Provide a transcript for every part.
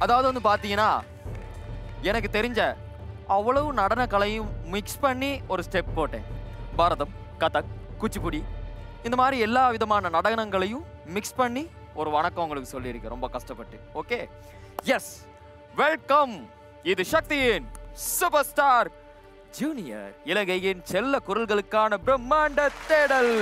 அதாவது வந்து பார்த்தீங்கன்னா எனக்கு தெரிஞ்ச அவ்வளவு நடன கலையும் மிக்ஸ் பண்ணி ஒரு ஸ்டெப் போட்டேன் பாரதம் கதக் குச்சிப்புடி இந்த மாதிரி எல்லா விதமான நடனங்களையும் மிக்ஸ் பண்ணி ஒரு வணக்கம் உங்களுக்கு சொல்லியிருக்கேன் ரொம்ப கஷ்டப்பட்டு ஓகே எஸ் வெல்கம் இது சக்தியின் சூப்பர் ஸ்டார் ஜூனியர் இலங்கையின் செல்ல குரல்களுக்கான பிரம்மாண்ட தேடல்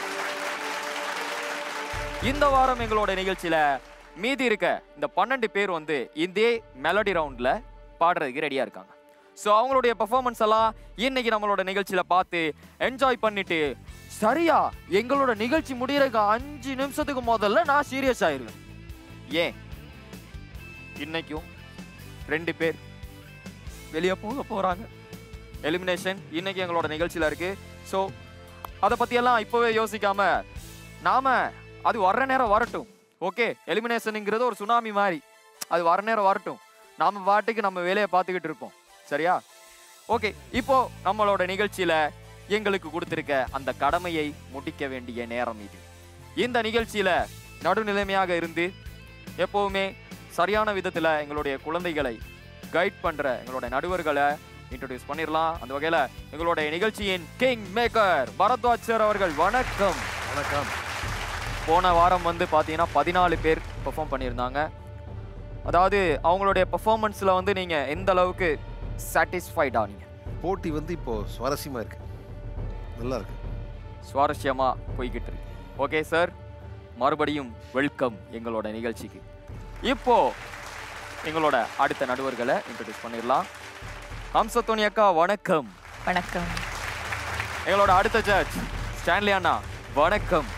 இந்த வாரம் எங்களோட நிகழ்ச்சியில மீதி இருக்க இந்த பன்னெண்டு பேர் வந்து இதே மெலடி ரவுண்ட்ல பாடுறதுக்கு ரெடியா இருக்காங்க ஸோ அவங்களுடைய பெர்ஃபார்மன்ஸ் எல்லாம் இன்னைக்கு நம்மளோட நிகழ்ச்சியில பார்த்து என்ஜாய் பண்ணிட்டு சரியா எங்களோட நிகழ்ச்சி முடியறதுக்கு அஞ்சு நிமிஷத்துக்கு முதல்ல நான் சீரியஸ் ஆயிருவேன் ஏன் இன்னைக்கும் ரெண்டு பேர் வெளியே போக போறாங்க எலிமினேஷன் இன்னைக்கு எங்களோட நிகழ்ச்சியில இருக்கு ஸோ அதை பத்தியெல்லாம் இப்போவே யோசிக்காம நாம அது வர்ற நேரம் வரட்டும் ஓகே எலிமினேஷனுங்கிறது ஒரு சுனாமி மாதிரி அது வர நேரம் வரட்டும் நாம பாட்டுக்கு நம்ம வேலையை பார்த்துக்கிட்டு இருப்போம் சரியா ஓகே இப்போ நம்மளோட நிகழ்ச்சியில எங்களுக்கு கொடுத்திருக்க அந்த கடமையை முடிக்க வேண்டிய நேரம் இது இந்த நிகழ்ச்சியில நடுநிலைமையாக இருந்து எப்பவுமே சரியான விதத்துல எங்களுடைய குழந்தைகளை கைட் பண்ற எங்களோட நடுவர்களை இன்ட்ரோடியூஸ் பண்ணிடலாம் அந்த வகையில எங்களுடைய நிகழ்ச்சியின் கிங் மேக்கர் பரத்வாஜ் சார் அவர்கள் வணக்கம் வணக்கம் போன வாரம் வந்து பார்த்தீங்கன்னா பதினாலு பேர் பெர்ஃபார்ம் பண்ணியிருந்தாங்க அதாவது அவங்களுடைய பெர்ஃபார்மன்ஸில் வந்து நீங்கள் எந்த அளவுக்கு சாட்டிஸ்ஃபைடா நீங்கள் போட்டி வந்து இப்போ சுவாரஸ்யமா இருக்கு நல்லா இருக்கு சுவாரஸ்யமாக போய்கிட்டு இருக்கு ஓகே சார் மறுபடியும் வெல்கம் எங்களோட நிகழ்ச்சிக்கு இப்போ எங்களோட அடுத்த நடுவர்களை இன்ட்ரடியூஸ் பண்ணிடலாம் ஹம்சத்தோனி அக்கா வணக்கம் வணக்கம் எங்களோட அடுத்த ஜட்ஜ் ஸ்டான்லி அண்ணா வணக்கம்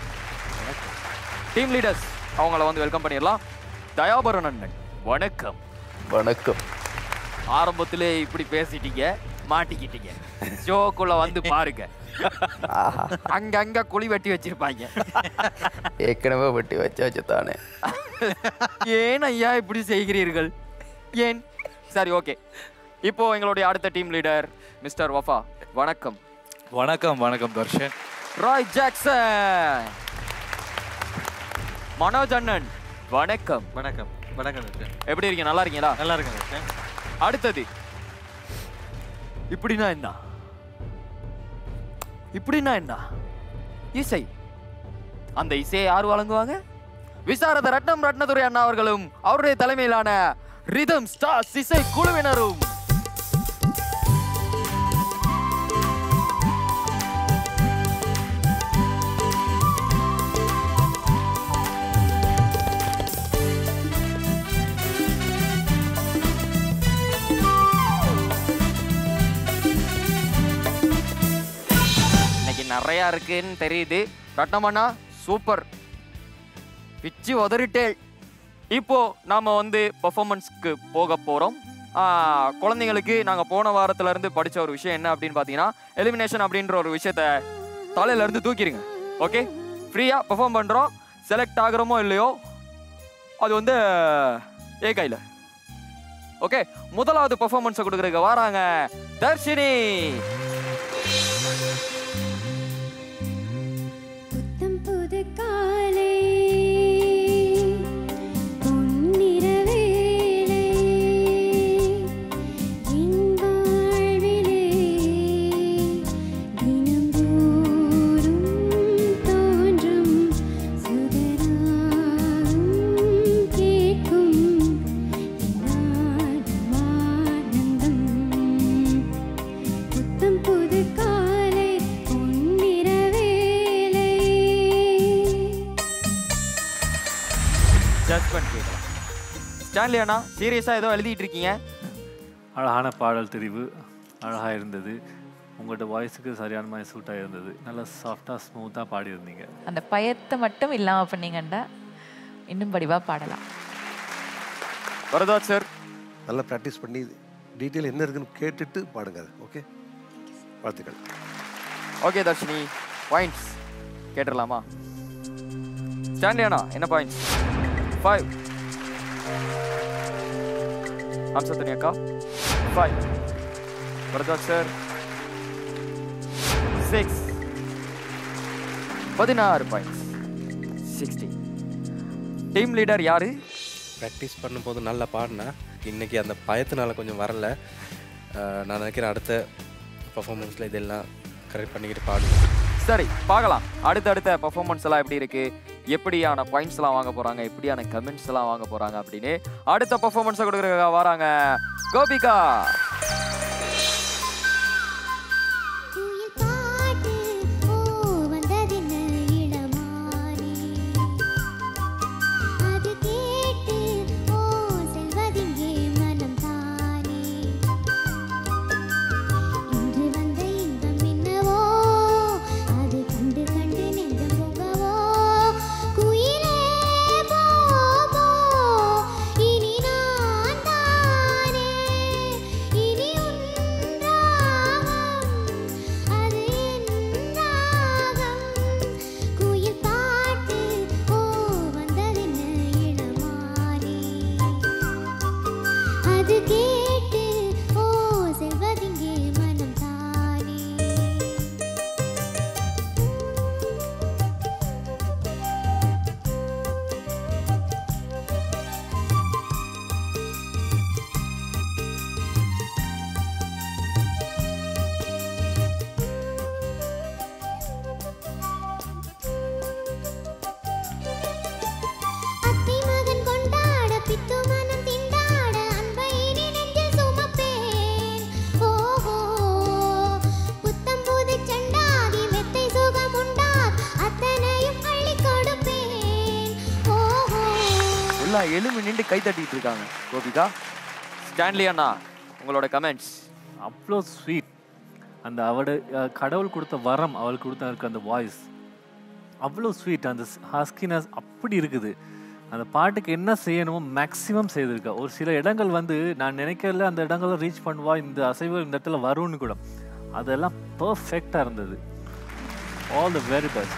டீம் லீடர்ஸ் அவங்கள வந்து வெல்கம் பண்ணிடலாம் தயாபரன் அண்ணன் வணக்கம் வணக்கம் ஆரம்பத்திலே இப்படி பேசிட்டீங்க மாட்டிக்கிட்டீங்க ஷோக்குள்ள வந்து பாருங்க ஆஹா அங்க அங்க குழி வெட்டி வச்சிருப்பாங்க ஏற்கனவே வெட்டி வச்சாச்சு தானே ஏன் ஐயா இப்படி செய்கிறீர்கள் ஏன் சரி ஓகே இப்போ எங்களுடைய அடுத்த டீம் லீடர் மிஸ்டர் வஃபா வணக்கம் வணக்கம் வணக்கம் தர்ஷன் ராய் ஜாக்சன் மனோஜ் அண்ணன் வணக்கம் வணக்கம் வணக்கம் தர்ஷன் எப்படி இருக்கீங்க நல்லா இருக்கீங்களா நல்லா இருக்கேன் தர்ஷன் அடுத்தது இப்படின்னா என்ன இப்படின்னா என்ன இசை அந்த இசையை யார் வழங்குவாங்க விசாரத ரட்னம் ரத்னதுரை அண்ணா அவர்களும் அவருடைய தலைமையிலான ரிதம் ஸ்டார்ஸ் இசை குழுவினரும் இன்னைக்கு நிறைய இருக்குன்னு தெரியுது ரட்னமண்ணா சூப்பர் பிச்சு உதறிட்டேள் இப்போ நாம வந்து பெர்ஃபார்மன்ஸ்க்கு போக போறோம் ஆஹ், குழந்தைங்களுக்கு நாங்க போன வாரத்துல இருந்து படிச்ச ஒரு விஷயம் என்ன அப்படின்னு பாத்தீங்கன்னா எலிமினேஷன் அப்படின்ற ஒரு விஷயத்த தலையில இருந்து தூக்கிடுங்க ஓகே ஃப்ரீயா பெர்ஃபார்ம் பண்றோம் செலக்ட் ஆகுறோமோ இல்லையோ அது வந்து ஏ கையில ஓகே முதலாவது பெர்ஃபார்மன்ஸை கொடுக்குறதுக்கு வராங்க தர்ஷினி புத்தம் புது காலை பொன்னிற வேளை என் வாழ்விலே தினந்தோறும் தோன்றும் சுடராகம் கேட்கும் என்னாலும் ஆனந்தம் புத்தம் புது காலை பொன்னிற வேளை ஜட்மெண்ட் கேட்கலாம் ஸ்டான்லி அண்ணா சீரியஸா ஏதோ எழுதிட்டு இருக்கீங்க அழகான பாடல் தெரிவு அழகாக இருந்தது உங்களோட வாய்ஸுக்கு சரியான மாதிரி சூட்டாக இருந்தது நல்லா சாஃப்டாக ஸ்மூத்தாக பாடியிருந்தீங்க அந்த பயத்தை மட்டும் இல்லாம பண்ணீங்கன்னா இன்னும் படிவா பாடலாம் வரதாஜ் சார் நல்லா ப்ராக்டிஸ் பண்ணி டீட்டெயில் என்ன இருக்குன்னு கேட்டுட்டு பாடுங்க அது ஓகே வாழ்த்துக்கள் ஓகே தர்ஷினி பாயிண்ட்ஸ் கேட்டுடலாமா ஸ்டான்லி அண்ணா என்ன பாயிண்ட்ஸ் ஃபைவ் ஹம்சத்தனி அக்கா ஃபைவ் வரதாஜ் சார் சிக்ஸ் பதினாறு பாயிண்ட்ஸ் சிக்ஸ்டி டீம் லீடர் யாரு ப்ராக்டிஸ் பண்ணும்போது நல்லா பாடினேன் இன்றைக்கி அந்த பயத்தினால கொஞ்சம் வரல அஹ் நான் நினைக்கிறேன் அடுத்த பர்ஃபார்மன்ஸில் இதெல்லாம் கரெக்ட் பண்ணிக்கிட்டு பாடுவேன் சரி பார்க்கலாம் அடுத்தடுத்த பெர்ஃபார்மன்ஸ் எல்லாம் எப்படி இருக்கு எப்படியான பாயிண்ட்ஸ் எல்லாம் வாங்க போறாங்க எப்படியான கமெண்ட்ஸ் எல்லாம் வாங்க போறாங்க அப்படின்னு அடுத்த பெர்ஃபார்மன்ஸை கொடுக்குறதுக்காக வராங்க கோபிகா குயில் பாட்டு ஓ வந்ததென்ன இளமானே அது கேட்டு ஓ செல்வதிங்கே மனம் தானே இன்று வந்த இன்பம் என்னவோ அது கண்டு கண்டு நெஞ்சம் பொங்கவோ குயிலே போ போ இனி நான் தானே இனி உன் ராகம் அது என் ராகம் குயில் பாட்டு ஓ வந்ததென்ன இளமானே அது கேட்டு ஓ செல்வதிங்கே மனம் தானே அத்தை மகன் கொண்டாட பித்து மனம் திண்டாட அன்பை இனி நெஞ்சில் சுமப்பேன் ஓஹோ புத்தம் புது செண்டாதி மெத்தை சுகம் உண்டார் அத்தனையும் அள்ளி கொடுப்பேன் ஓஹோ எல்லா எலும்பு நின்று கை தட்டிட்டு இருக்காங்க கோபிகா ஸ்டான்லி அண்ணா உங்களோட கமெண்ட்ஸ் அவ்வளோ ஸ்வீட் அந்த அவட அஹ், கடவுள் கொடுத்த வரம் அவள் கொடுத்த இருக்க அந்த வாய்ஸ் அவ்வளோ ஸ்வீட் அந்த ஹஸ்கினஸ் அப்படி இருக்குது அந்த பாட்டுக்கு என்ன செய்யணுமோ மேக்ஸிமம் செய்திருக்கா ஒரு சில இடங்கள் வந்து நான் நினைக்கல அந்த இடங்களை ரீச் பண்ணுவா இந்த அசைவு இந்த இடத்துல வரும்னு கூட அதெல்லாம் பர்ஃபெக்டாக இருந்தது all the very best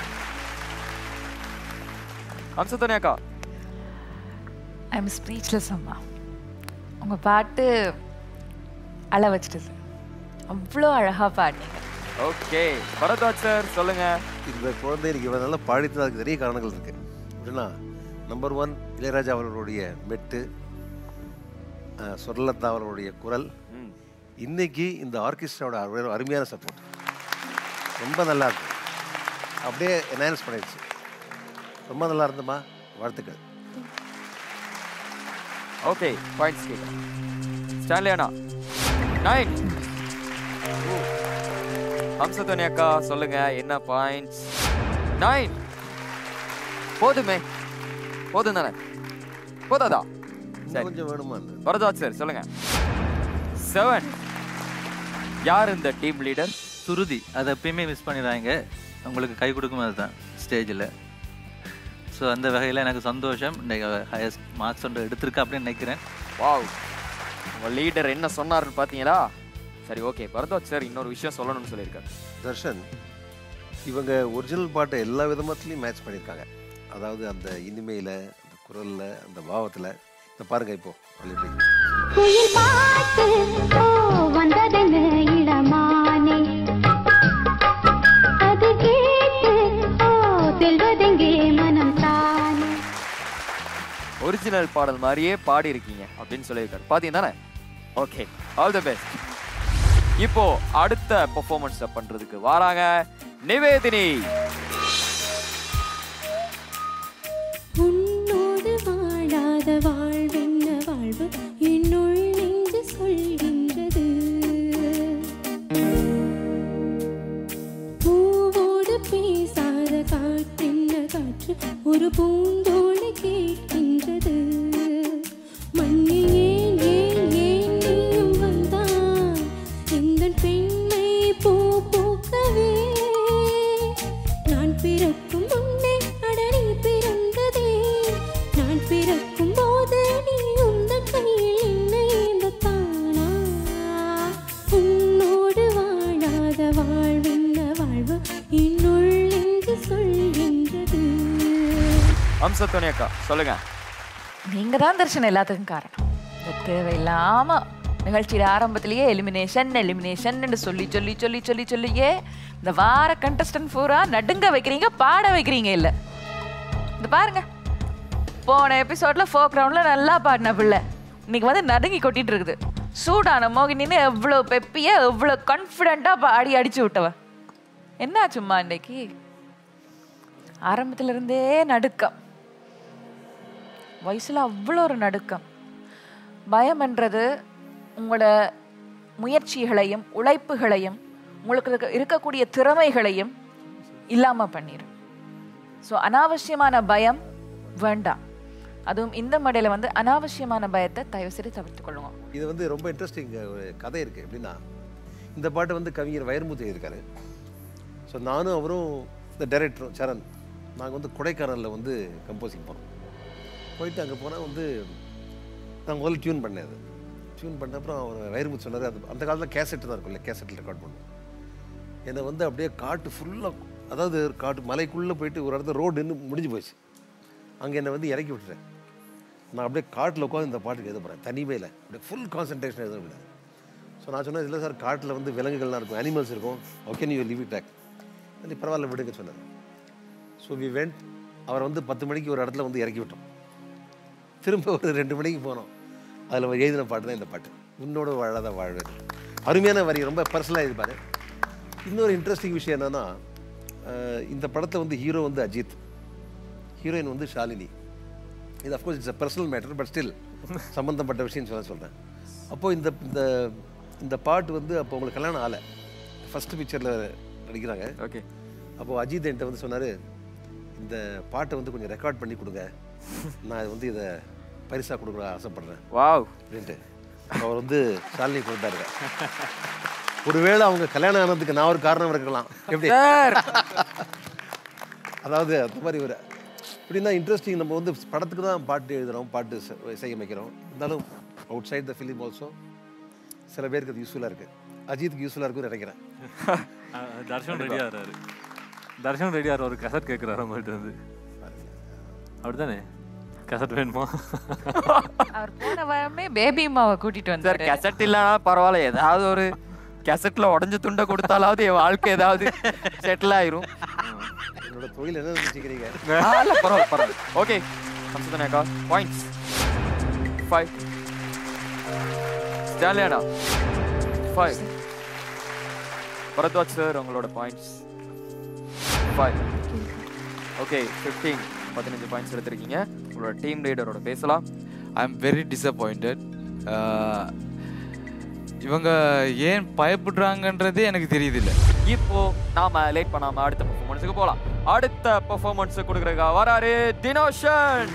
Hamsadhwani அக்கா ஐம் ஸ்பீச்லெஸ் அம்மா உங்கள் பாட்டு அழ வச்சிட்டது அவ்வளோ அழகாக பாடினீங்க ஓகே பரத்வாஜ் சார் சொல்லுங்க இந்த குழந்தை இன்னைக்கு இவ்வளவு நல்லா பாடித்து அதுக்கு நிறைய காரணங்கள் இருக்கு அப்படின்னா நம்பர் ஒன் இளையராஜா அவர்களுடைய மெட்டு அஹ், சொர்லதா அவர்களுடைய குரல் ம். இன்னைக்கு இந்த ஆர்கெஸ்ட்ராவோட அரு- அருமையான சப்போர்ட் ரொம்ப நல்லா இருக்கு அப்படியே என்ஹான்ஸ் பண்ணிடுச்சு ரொம்ப நல்லா இருந்தம்மா வாழ்த்துக்கள் ஓகே பாயிண்ட்ஸ் கேட்குறேன் ஸ்டான்லி அண்ணா நைன் அம்சத்தனி அக்கா சொல்லுங்க என்ன பாயிண்ட்ஸ் நைன் போதுமே போதும் தானே போதாதா இன்னும் சரி கொஞ்சம் வேணுமா பரத்வாஜ் சார் சொல்லுங்க செவன் யார் இந்த டீம் லீடர் சுருதி அதை எப்பயுமே மிஸ் பண்ணிடுறாங்க உங்களுக்கு கை கொடுக்கும் அதுதான் ஸ்டேஜில் ஸோ அந்த வகையில் எனக்கு சந்தோஷம் இன்றைக்கு ஹையஸ்ட் மார்க்ஸ் ஒன்று எடுத்திருக்கா அப்படின்னு நினைக்கிறேன் வாவ் உங்க லீடர் என்ன சொன்னாருன்னு பார்த்தீங்களா சரி ஓகே பரத்வாஜ் சார் இன்னொரு விஷயம் சொல்லணும்னு சொல்லியிருக்காரு தர்ஷன் இவங்க ஒரிஜினல் பாட்டை எல்லா விதமத்துலையும் மேட்ச் பண்ணியிருக்காங்க அதாவது அந்த இனிமையில் அந்த குரலில் அந்த பாவத்தில் இந்த பாருங்க இப்போ அது எப்படி குயில் பாட்டு ஓ வந்ததென்ன இளமானே அது கேட்டு ஓ செல்வதெங்கே மனம் தானே ஒரிஜினல் பாடல் மாதிரியே பாடி இருக்கீங்க அப்படின்னு சொல்லியிருக்காரு பாத்தீங்க தானே ஓகே ஆல் தி பெஸ்ட் இப்போ அடுத்த பெர்ஃபார்மன்ஸ் பண்றதுக்கு வராங்க நிவேதினி உன்னோடு வாழாத வாழ்வென்ன வாழ்வு என்னுள் நெஞ்சு சொல்கின்றது பூவோடு பேசாத காற்றென்ன காற்று ஒரு பூந்தோடு கேட்கின்றது மண்ணில் ஏன் ஏன் ஏன் நீயும் வந்தான் எந்தன் பெண்மை பூ பூக்கவே நான் பிறக்கும் முன்னே அடனி பிறந்ததே நான் பிறக்கும் போது நீ உந்தன் கையில் என்னை ஏந்தத்தானா உன்னோடு வாழாத வாழ்வென்ன வாழ்வு என்னுள் என்று சொல்கின்றது அம்சத்தோனி அக்கா சொல்லுங்க நீங்க தான் தர்ஷன் எல்லாத்துக்கும் காரணம் இந்த தேவையில்லாம நிகழ்ச்சியில ஆரம்பத்திலேயே எலிமினேஷன் எலிமினேஷன் சொல்லி சொல்லி சொல்லி சொல்லி சொல்லியே இந்த வார கண்டஸ்டன்ட் பூரா நடுங்க வைக்கிறீங்க பாட வைக்கிறீங்க இல்ல இந்த பாருங்க போன எபிசோட்ல ஃபோக் ரவுண்ட்ல நல்லா பாடின பிள்ளை இன்னைக்கு வந்து நடுங்கி கொட்டிட்டு இருக்குது சூடான மோகினின்னு எவ்வளோ பெப்பியா எவ்வளோ கான்ஃபிடென்ட்டாக பாடி அடிச்சு விட்டவ என்னாச்சும்மா இன்னைக்கு ஆரம்பத்துல இருந்தே நடுக்கம் வயசுல அவ்வளோ ஒரு நடுக்கம் பயம்ன்றது உங்களோட முயற்சிகளையும் உழைப்புகளையும் உங்களுக்கு இருக்க- இருக்கக்கூடிய திறமைகளையும் இல்லாம பண்ணிடும் ஸோ அனாவசியமான பயம் வேண்டாம் அதுவும் இந்த மடையில வந்து அனாவசியமான பயத்தை தயவு செய்து தவிர்த்துக் கொள்ளுங்க இது வந்து ரொம்ப இன்ட்ரெஸ்டிங் ஒரு கதை இருக்குது எப்படின்னா இந்த பாட்டை வந்து கவிஞர் வைரமுத்து எழுதியிருக்காரு ஸோ நானும் அவரும் இந்த டைரக்டரும் சரண் நாங்கள் வந்து கொடைக்கானலில் வந்து கம்போசிங் போனோம் போயிட்டு அங்கே போனால் வந்து நான் முதல்ல டியூன் பண்ணேன் அது டியூன் பண்ண அப்புறம் அவர் வைரமுத்து சொன்னார் அது அந்த காலத்தில் கேசட் தான் இருக்கும்ல கேசட்டில் ரெக்கார்ட் பண்ணுவோம் என்னை வந்து அப்படியே காட்டு ஃபுல்லாக அதாவது காட்டு மலைக்குள்ளே போயிட்டு ஒரு இடத்துல ரோடு நின்று முடிஞ்சு போச்சு அங்கே என்னை வந்து இறக்கி விட்டுட்டேன் நான் அப்படியே காட்டில் உட்காந்து இந்த பாட்டுக்கு எழுத போகிறேன் தனிமையில் அப்படியே ஃபுல் கான்சன்ட்ரேஷன் எழுத முடியாது ஸோ நான் சொன்னேன் இல்லை சார் காட்டில் வந்து விலங்குகள்லாம் இருக்கும் அனிமல்ஸ் இருக்கும் ஓகே நீ லிவ் இட் டேக் நீ பரவாயில்ல விடுங்க சொன்னேன் ஸோ வி வெண்ட் அவரை வந்து பத்து மணிக்கு ஒரு இடத்துல வந்து இறக்கி விட்டோம் திரும்ப ஒரு ரெண்டு மணிக்கு போனோம் அதில் எழுதின பாட்டு தான் இந்த பாட்டு உன்னோட வாழாத வாழ்வேன் அருமையான வரி ரொம்ப பர்சனலாக எழுதிப்பாரு இன்னொரு இன்ட்ரெஸ்டிங் விஷயம் என்னன்னா அஹ், இந்த படத்தை வந்து ஹீரோ வந்து அஜித் ஹீரோயின் வந்து ஷாலினி இது of course it's a personal matter but still சம்மந்தப்பட்ட விஷயம் சொல்ல சொல்கிறேன் அப்போது இந்த இந்த இந்த பாட்டு வந்து அப்போ உங்களுக்கு கல்யாணம் ஆலை ஃபஸ்ட்டு பிக்சரில் நடிக்கிறாங்க ஓகே அப்போது அஜித் என்கிட்ட வந்து சொன்னார் இந்த பாட்டை வந்து கொஞ்சம் ரெக்கார்ட் பண்ணி கொடுங்க நான் வந்து இதை பரிசாக கொடுக்க ஆசைப்பட்றேன் வாவ் அப்படின்ட்டு அவர் வந்து ஷாலினி கொடுத்தாரு ஒருவேளை அவங்க கல்யாணம் ஆனதுக்கு நான் ஒரு காரணம் இருக்கலாம் எப்படி அதாவது அந்த மாதிரி ஒரு இப்படின்னா இன்ட்ரெஸ்டிங் நம்ம வந்து படத்துக்கு தான் பாட்டு எழுதுகிறோம் பாட்டு செ- செய்ய வைக்கிறோம் இருந்தாலும் outside the film also சில பேருக்கு அது யூஸ்ஃபுல்லாக இருக்குது அஜித்துக்கு யூஸ்ஃபுல்லாக இருக்கும்னு நினைக்கிறேன் அஹ் தர்ஷன் ரெடியா இருக்காரு தர்ஷன் ரெடியா ஒரு கசட் கேட்குறாரு உங்கள்கிட்ட வந்து அப்படிதானே கசட் வேணுமா அவர் போன வாரமே பேபி அம்மாவை கூட்டிட்டு சார் வந்தாரு கெசட் இல்லைனா பரவாயில்ல ஏதாவது ஒரு கெசட்ல உடஞ்ச துண்டை கொடுத்தாலாவது என் வாழ்க்கை ஏதாவது செட்டில் ஆயிரும் என்னோட தொழில் என்ன நினச்சிக்கிறீங்க ஆ, இல்ல, பரவாயில்ல பரவாயில்ல ஓகே சம்சுதனேக்கா பாயிண்ட்ஸ் ஃபைவ் ஸ்டாலியானா ஃபைவ் பரத்வாஜ் சார் உங்களோட பாயிண்ட்ஸ் ஃபைவ் ஓகே ஃபிஃப்டீன் பதினஞ்சு பாயிண்ட்ஸ் எடுத்திருக்கீங்க உங்களோட டீம் லீடரோட பேசலாம் ஐ எம் வெரி டிசப்பாயிண்டட் இவங்க ஏன் பயப்படுறாங்கன்றதே எனக்கு தெரியுதில்ல இப்போ நாம லேட் பண்ணாம அடுத்த பெர்ஃபார்மன்ஸுக்கு போலாம் அடுத்த பெர்ஃபார்மன்ஸ் கொடுக்குறதுக்கா வராரு தினோஷன்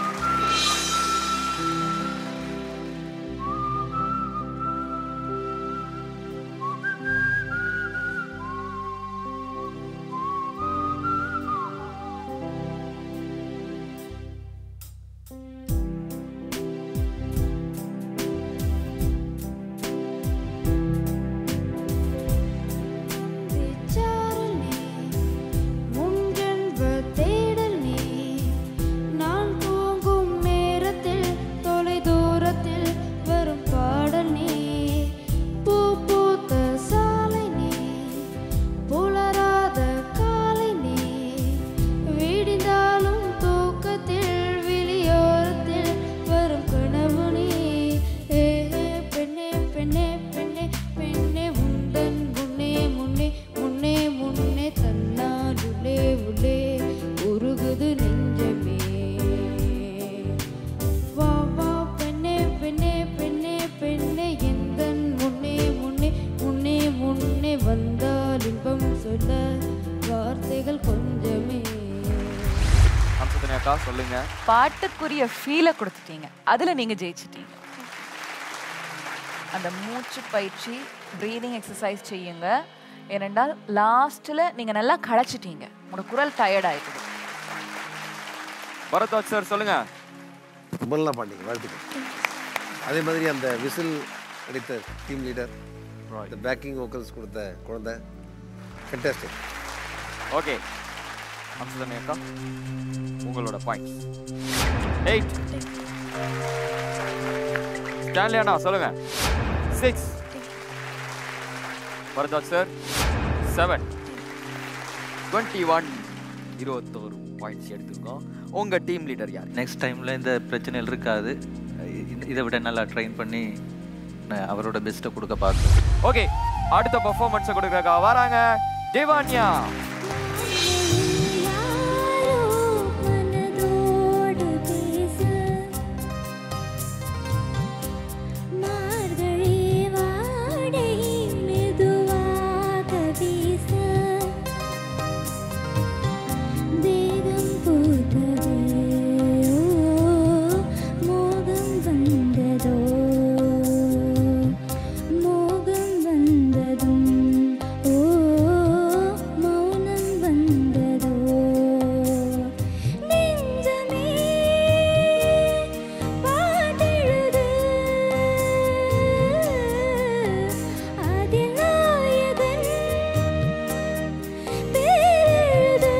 விசாரணை முன்றென்ப தேடல் நீ நான் தூங்கும் நேரத்தில் தொலை தூரத்தில் வரும் பாடல் நீ பூ பூத்த சாலை நீ புலராத காலை நீ விடிந்தாலும் தூக்கத்தில் விழியோரத்தில் வரும் கனவு நீ ஏ பெண்ணே பெண்ணே பெண்ணே பெண்ணே உந்தன் முன்னே முன்னே முன்னே முன்னே தன்னால் உள்ளே உள்ளே உருகுது நெஞ்சமே வா வா பெண்ணே பெண்ணே பெண்ணே பெண்ணே எந்தன் முன்னே முன்னே முன்னே முன்னே வந்தால் இன்பம் சொல்ல வார்த்தைகள் கொஞ்சமே அம்சத்தனேக்கா சொல்லுங்க பாட்டுக்குரிய ஃபீலை கொடுத்துட்டீங்க அதுல நீங்க ஜெயிச்சிட்டீங்க அந்த மூச்சு பயிற்சி ப்ரீதிங் எக்ஸசைஸ் செய்யுங்க ஏனென்றால் லாஸ்ட்ல நீங்க நல்லா களைச்சிட்டீங்க உங்களோட குரல் டயர்ட் ஆயிடுது பரத்வாஜ் சார் சொல்லுங்க ரொம்ப நல்லா பாண்டிங்க வாழ்த்துக்கள் அதே மாதிரி அந்த விசில் அடித்த டீம் லீடர் இந்த பேக்கிங் வோக்கல்ஸ் கொடுத்த குழந்தை ஃபென்டாஸ்டிக் ஓகே அம்சத்தனேக்கா உங்களோட பாயிண்ட்ஸ் எயிட் ஸ்டான்லியானா சொல்லுங்க six Bharadwaj sir seven twenty one இருபத்தோரு பாயிண்ட்ஸ் எடுத்திருக்கோம் உங்க டீம் லீடர் யார் நெக்ஸ்ட் டைமில் இந்த பிரச்சனைகள் இருக்காது இந்த- இதை விட நல்லா ட்ரெயின் பண்ணி நான் அவரோட பெஸ்ட்டை கொடுக்க பார்க்குறேன் ஓகே அடுத்த பெர்ஃபார்மன்ஸை கொடுக்கறக்கா வராங்க தேவான்யா மனதோடு பேச மார்கழி வாடை மெதுவாக வீச தேகம் பூத்ததே மோகம் வந்ததோ மோகம் வந்ததும் ஓ மௌனம் வந்ததோ நெஞ்சமே பாட்டெழுது அதில் நாயகன் பேரெழுது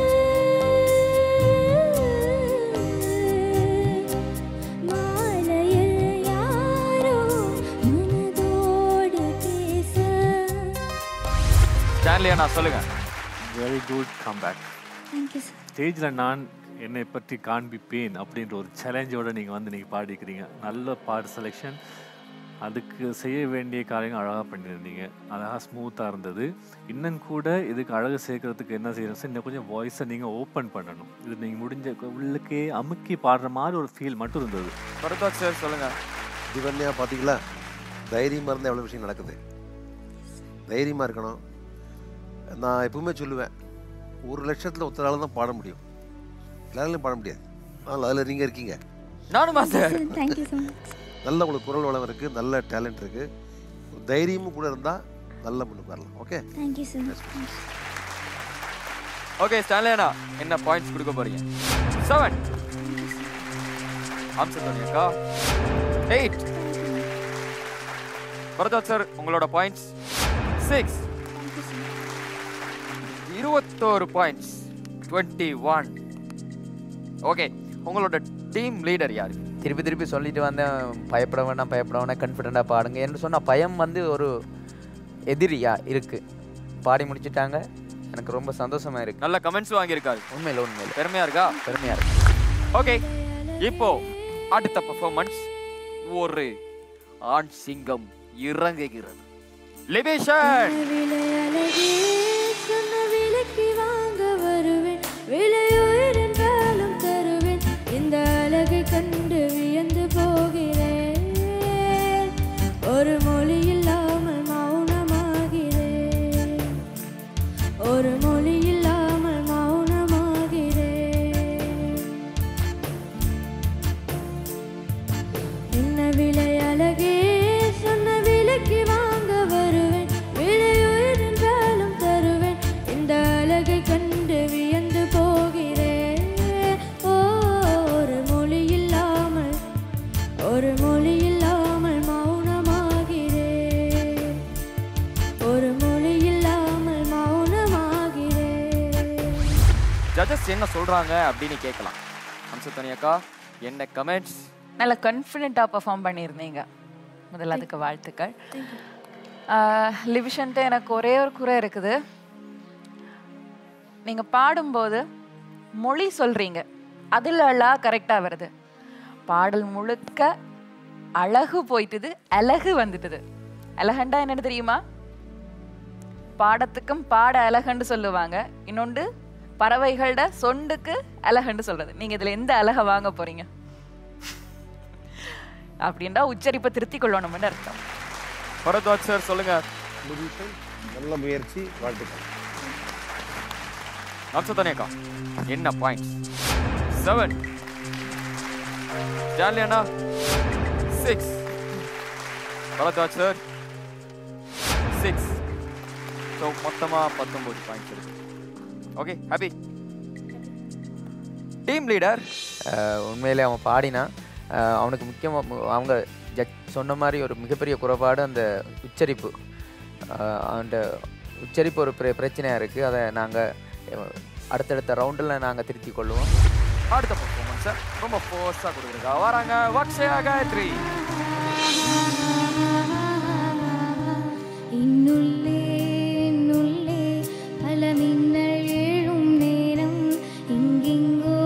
மாலையில் யாரோ மனதோடு பேச ஸ்டான்லியா நான் சொல்லுங்க very good comeback thank you sir ஸ்டேஜில் நான் என்னை பற்றி காண்பிப்பேன் அப்படின்ற ஒரு சேலஞ்சோட நீங்கள் வந்து நீங்கள் பாடிக்கிறீங்க நல்ல பாட்டு செலெக்ஷன் அதுக்கு செய்ய வேண்டிய காரியங்கள் அழகாக பண்ணியிருந்தீங்க அழகாக ஸ்மூத்தாக இருந்தது இன்னும் கூட இதுக்கு அழகு சேர்க்கறதுக்கு என்ன செய்யணும் இன்னும் கொஞ்சம் வாய்ஸை நீங்கள் ஓப்பன் பண்ணணும் இது நீங்கள் முடிஞ்ச உள்ளுக்கே அமுக்கி பாடுற மாதிரி ஒரு ஃபீல் மட்டும் இருந்தது பரத்வாஜ் சார் சொல்லுங்க திவன்யா பார்த்தீங்களா தைரியமாக இருந்தால் எவ்வளோ விஷயம் நடக்குது தைரியமாக இருக்கணும் நான் எப்பவுமே சொல்லுவேன் ஒரு லட்சத்தில் ஒருத்தரால தான் பாட முடியும் எல்லாராலையும் பாட முடியாது ஆனால் அதில் நீங்கள் இருக்கீங்க நானுமா சார் தேங்க்யூ ஸோ மச் நல்ல உங்களுக்கு குரல் வளம் இருக்குது நல்ல டேலண்ட் இருக்குது தைரியமும் கூட இருந்தால் நல்ல முன்னுக்கு வரலாம் okay thank you so much okay ஸ்டான்லியானா என்ன பாயிண்ட்ஸ் கொடுக்க போறீங்க செவன் அம்சத்தோனி அக்கா எயிட் பரதாத் சார் உங்களோட பாயிண்ட்ஸ் சிக்ஸ் இருபத்தோரு பாயிண்ட்ஸ் டுவெண்ட்டி ஒன் ஓகே உங்களோட டீம் லீடர் யாரு திருப்பி திருப்பி சொல்லிட்டு வந்தேன் பயப்பட வேண்டாம் பயப்பட வேண்டாம் கான்ஃபிடென்ட்டாக பாடுங்க என்று சொன்ன பயம் வந்து ஒரு எதிரியா இருக்கு பாடி முடிச்சிட்டாங்க எனக்கு ரொம்ப சந்தோஷமா இருக்கு நல்ல கமெண்ட்ஸ் வாங்கியிருக்காரு உண்மையில் உண்மையில் பெருமையா இருக்கா பெருமையா இருக்கு ஓகே இப்போ அடுத்த பெர்ஃபார்மன்ஸ் ஒரு ஆண் சிங்கம் இறங்குகிறது லிபேஷன் விலை அழகே சொன்ன விலைக்கு வாங்க வருவேன் விலையுயர்ந்தாலும் தருவேன் இந்த அழகை கண்டு வியந்து போகிறேன் ஒரு மொழி இல்லாமல் மௌனமாகிறேன் ஒரு மொழி இல்லாமல் மௌனமாகிறேன் என்ன விலை அழகே சொன்ன விலைக்கு வாங்க வருவேன் விலையுயர்ந்தாலும் தருவேன் இந்த அழகை கண்டு வியந்து போகிறேன் ஓ ஒரு மொழி இல்லாமல் ஒரு மொழி இல்லாமல் மௌனமாகிறேன் ஒரு மொழி இல்லாமல் மௌனமாகிறேன் ஜட்ஜஸ் என்ன சொல்றாங்க அப்படின்னு கேட்கலாம் அம்சத்தனி அக்கா என்ன கமெண்ட்ஸ் நல்ல கான்ஃபிடென்ட்டாக பெர்ஃபார்ம் பண்ணியிருந்தீங்க முதல்ல அதுக்கு வாழ்த்துக்கள் லிவிஷன்ட்டு எனக்கு ஒரே ஒரு குறை இருக்குது நீங்கள் பாடும்போது மொழி சொல்கிறீங்க அதில் எல்லாம் கரெக்டாக வருது பாடல் முழுக்க அழகு போயிட்டுது அழகு வந்துட்டுது அழகண்டா என்னன்னு தெரியுமா பாடத்துக்கும் பாட அழகண்டு சொல்லுவாங்க இன்னொன்று பறவைகளோட சொண்டுக்கு அழகண்டு சொல்றது நீங்க இதுல எந்த அழகை வாங்க போறீங்க அப்படின்றா உச்சரிப்பை திருத்திக் கொள்ளணும்னு அர்த்தம் பரத்வாஜ் சார் சொல்லுங்க லிவிஷன் நல்ல முயற்சி வாழ்த்துக்கள் அம்சத்தனி அக்கா என்ன பாயிண்ட்ஸ் செவன் ஜாலியானா six Bharadwaj sir six so மொத்தமாக பத்தொம்போது பாயிண்ட்ஸ் இருக்கு ஓகே ஹாப்பி டீம் லீடர் அஹ் உண்மையிலே அவன் பாடினான் அஹ் அவனுக்கு முக்கியமாக அவங்க ஜட் சொன்ன மாதிரி ஒரு மிகப்பெரிய குறைபாடு அந்த உச்சரிப்பு அஹ் அந்த உச்சரிப்பு ஒரு பிர பிரச்சனையாக இருக்குது அதை நாங்கள் அடுத்தடுத்த ரவுண்டில் நாங்கள் திருத்திக் கொள்வோம் அடுத்த பர்ஃபார்மன்ஸை ரொம்ப ஃபோர்ஸாக கொடுக்குறதா வராங்க வக்ஷயா காயத்ரி இன்னுள்ளே என்னுள்ளே பல மின்னல் எழும் நேரம் இங்கெங்கோ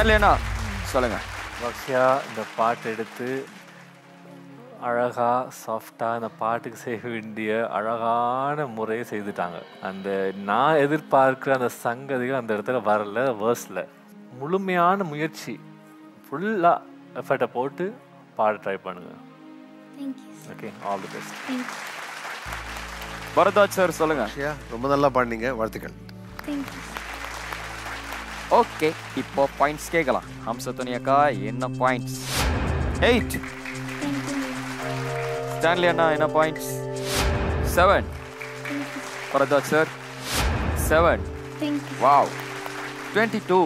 ஸ்டான்லியனா சொல்லுங்க வக்ஷா இந்த பாட்டு எடுத்து அழகா சாஃப்டா இந்த பாட்டுக்கு செய்ய வேண்டிய அழகான முறையை செய்துட்டாங்க அந்த நான் எதிர்பார்க்கிற அந்த சங்கதிகள் அந்த இடத்துல வரல வேர்ஸில் முழுமையான முயற்சி ஃபுல்லாக எஃபர்ட்டை போட்டு பாட ட்ரை பண்ணுங்க okay all the best Bharadwaj sir சொல்லுங்க அக்ஷயா ரொம்ப நல்லா பாடினீங்க வாழ்த்துக்கள் ஓகே இப்போ பாயிண்ட்ஸ் கேட்கலாம் ஹம்சத்துனி அக்கா என்ன பாயிண்ட்ஸ் எயிட் ஸ்டான்லி அண்ணா என்ன points seven Bharadwaj sir seven wow twenty two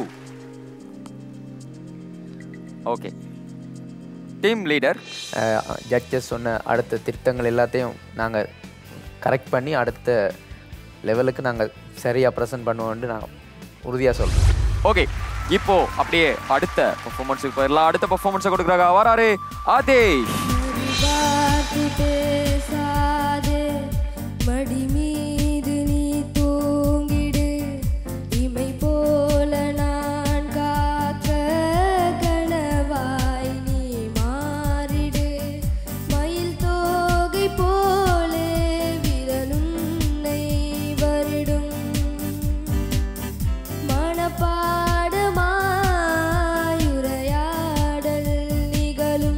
okay team leader judges சொன்ன அடுத்த திருத்தங்கள் எல்லாத்தையும் நாங்கள் கரெக்ட் பண்ணி அடுத்த லெவலுக்கு நாங்கள் சரியாக ப்ரெசென்ட் பண்ணுவோம்னு நான் உறுதியாக சொல்கிறேன் ஓகே இப்போ அப்படியே அடுத்த பெர்ஃபார்மன்ஸுக்கு போயிடலாம் அடுத்த பெர்ஃபார்மன்ஸை கொடுக்குறாங்க வராரு ஆதேஷ் வார்த்தை பேசாதே மடி மீது நீ தூங்கிடு இமை போல நான் காக்க கனவாய் நீ மாறிடு மயில் தோகை போலே விரலுன்னை வருடும் மனப்பாடமாயுரையாடல் நிகழும்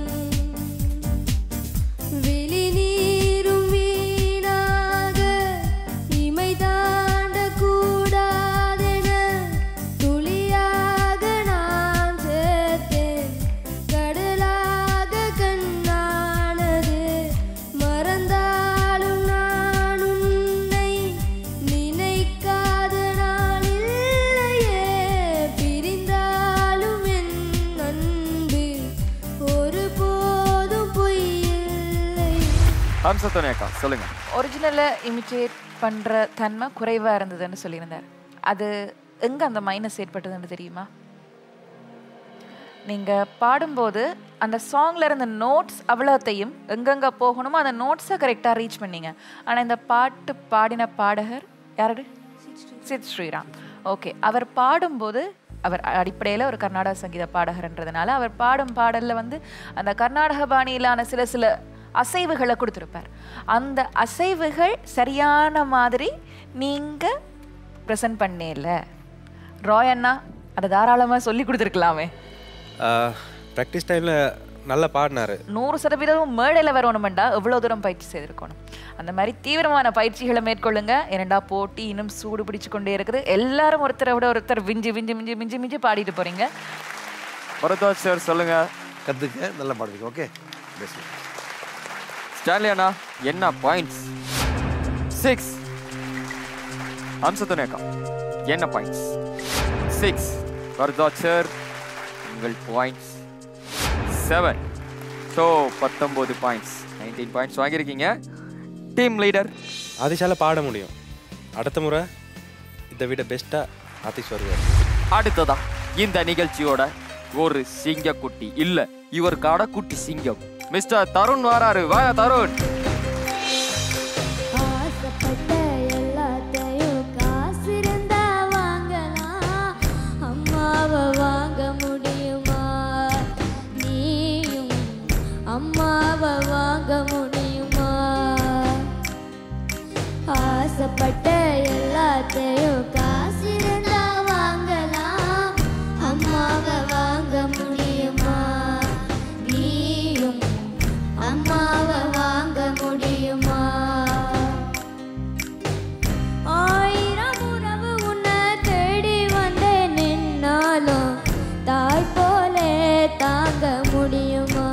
விழி நீரும் வீணாக இமை தாண்ட கூடாதென துளியாக நான் சேர்த்தேன் கடலாக கண்ணானது மறந்தாலும் நான் உன்னை நினைக்காத நாள் இல்லையே பிரிந்தாலும் என் அன்பு ஒருபோதும் பொய் இல்லை ஹம்சத்துனி அக்கா சொல்லுங்க ஒரிஜினலை இமிட்டேட் பண்ணுற தன்மை குறைவாக இருந்ததுன்னு சொல்லியிருந்தார் அது எங்கே அந்த மைனஸ் ஏற்பட்டதுன்னு தெரியுமா நீங்கள் பாடும்போது அந்த சாங்ல இருந்த நோட்ஸ் அவ்வளோத்தையும் எங்கெங்கே போகணுமோ அந்த நோட்ஸை கரெக்டாக ரீச் பண்ணீங்க ஆனால் இந்த பாட்டு பாடின பாடகர் யாரு சித் ஸ்ரீராம் ஓகே அவர் பாடும்போது அவர் அடிப்படையில் ஒரு கர்நாடக சங்கீத பாடகர்ன்றதுனால அவர் பாடும் பாடலில் வந்து அந்த கர்நாடக பாணியிலான சில சில அசைவுகளை கொடுத்துருப்பார் அந்த அசைவுகள் சரியான மாதிரி நீங்கள் ப்ரெசன்ட் பண்ணேல ராய் அண்ணா அதை தாராளமாக சொல்லி கொடுத்துருக்கலாமே ப்ராக்டிஸ் டைமில் நல்லா பாடினாரு நூறு சதவீதம் மேடையில் வரணுமெண்டா எவ்வளோ தூரம் பயிற்சி செய்திருக்கணும் அந்த மாதிரி தீவிரமான பயிற்சிகளை மேற்கொள்ளுங்க ஏனண்டா போட்டி இன்னும் சூடு பிடிச்சு கொண்டே இருக்குது எல்லாரும் ஒருத்தரை விட ஒருத்தர் விஞ்சி விஞ்சி மிஞ்சி மிஞ்சி மிஞ்சி பாடிட்டு போறீங்க பரதாஜ் சார் சொல்லுங்க கற்றுக்க நல்லா பாடுவீங்க ஓகே பெஸ்ட் ஸ்டான்லி அண்ணா என்ன பாயிண்ட்ஸ் சிக்ஸ் ஹம்சத்துனி அக்கா என்ன பாயிண்ட்ஸ் சிக்ஸ் பரதாஜ் சார் உங்கள் பாயிண்ட்ஸ் செவன் ஸோ பத்தொம்போது பாயிண்ட்ஸ் நைன்டீன் பாயிண்ட்ஸ் வாங்கியிருக்கீங்க டீம் லீடர் ஆதிஷால பாட முடியும் அடுத்த முறை இதை விட பெஸ்ட்டாக ஆதிஷ் வருவார் அடுத்ததா இந்த நிகழ்ச்சியோட ஒரு சிங்கக்குட்டி இல்ல இவருக்கான குட்டி சிங்கம் மிஸ்டர் தருண் வராரு வாயா தருண் ஆசைப்பட்ட எல்லாத்தையும் காசு இருந்தா வாங்கலாம் அம்மாவை வாங்க முடியுமா நீயும் அம்மாவை வாங்க முடியுமா ஆசைப்பட்ட எல்லாத்தையும் காசு இருந்தா வாங்கலாம் அம்மாவை வாங்க முடியுமா நீயும் அம்மாவை வாங்க முடியுமா ஆயிரம் உறவு உன்னை தேடி வந்து நின்னாலும் தாய் போலே தாங்க முடியுமா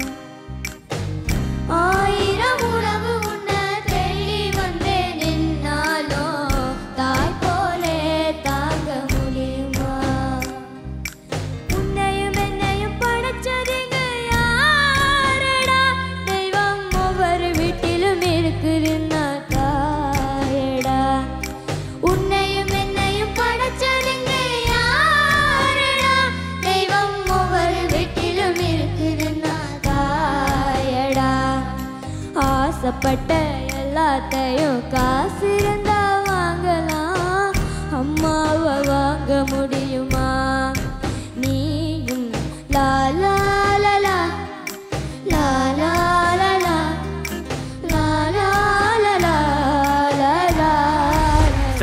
ஆயிரம் உறவு உன்னை தேடி வந்து நின்னாலும் தாய் போலே தாங்க முடியுமா உன்னையும் என்னையும் படைச்சதுங்க யாரடா தெய்வம் ஒவ்வொரு வீட்டிலும் இருக்குதுன்னா தாயடா உன்னையும் என்னையும் படைச்சதுங்க யாரடா தெய்வம் ஒவ்வொரு வீட்டிலும் இருக்குதுன்னா தாயடா ஆசைப்பட்ட எல்லாத்தையும் காசு இருந்தா வாங்கலாம் அம்மாவை வாங்க முடியுமா நீ